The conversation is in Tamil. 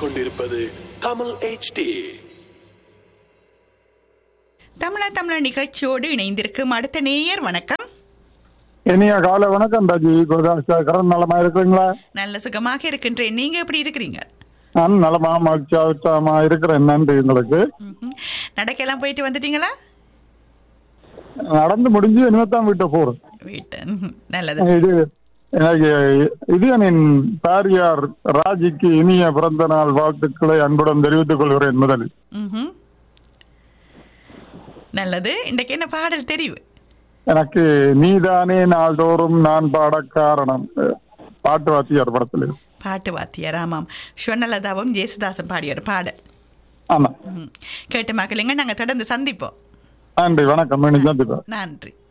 கேட்டுக்கொண்டிருப்பது தமிழ் HD தமிழா தமிழா நிகழ்ச்சியோடு இணைந்திருக்கும் அடுத்த நேயர் வணக்கம் இனிய காலை வணக்கம் ராஜி குருதாசன் நலமா இருக்கிறீங்களா நல்ல சுகமாக இருக்கின்றேன் நீங்க எப்படி இருக்கிறீங்க நான் நலமா மகிழ்ச்சியா உற்சாகமா இருக்கிறேன் நன்றி உங்களுக்கு ம்ஹும். நடக்கலாம் போயிட்டு வந்துட்டீங்களா நடந்து முடிஞ்சு இனிமேத்தான் வீட்டை போறேன் வீட்டு ம்ஹும். நல்லது இது எனக்கு இது என் பாரியார் ராஜிக்கு இனிய பிறந்த நாள் வாழ்த்துக்களை அன்புடன் தெரிவித்துக் கொள்கிறேன் முதலில் ம்ஹும். நல்லது இன்றைக்கு என்ன பாடல் தெரிவு எனக்கு நீதானே நாள்தோறும் நான் பாட காரணம் பாட்டு வாத்தியார் படத்தில் பாட்டு வாத்தியார் ஆமாம் ஸ்வர்ணலதாவும் ஜேசுதாசன் பாடிய ஒரு பாடல் ஆமா ம்ஹும். கேட்டு மக்களுங்க நாங்க தொடர்ந்து சந்திப்போம் நன்றி வணக்கம் மீண்டும் சந்திப்போம் நன்றி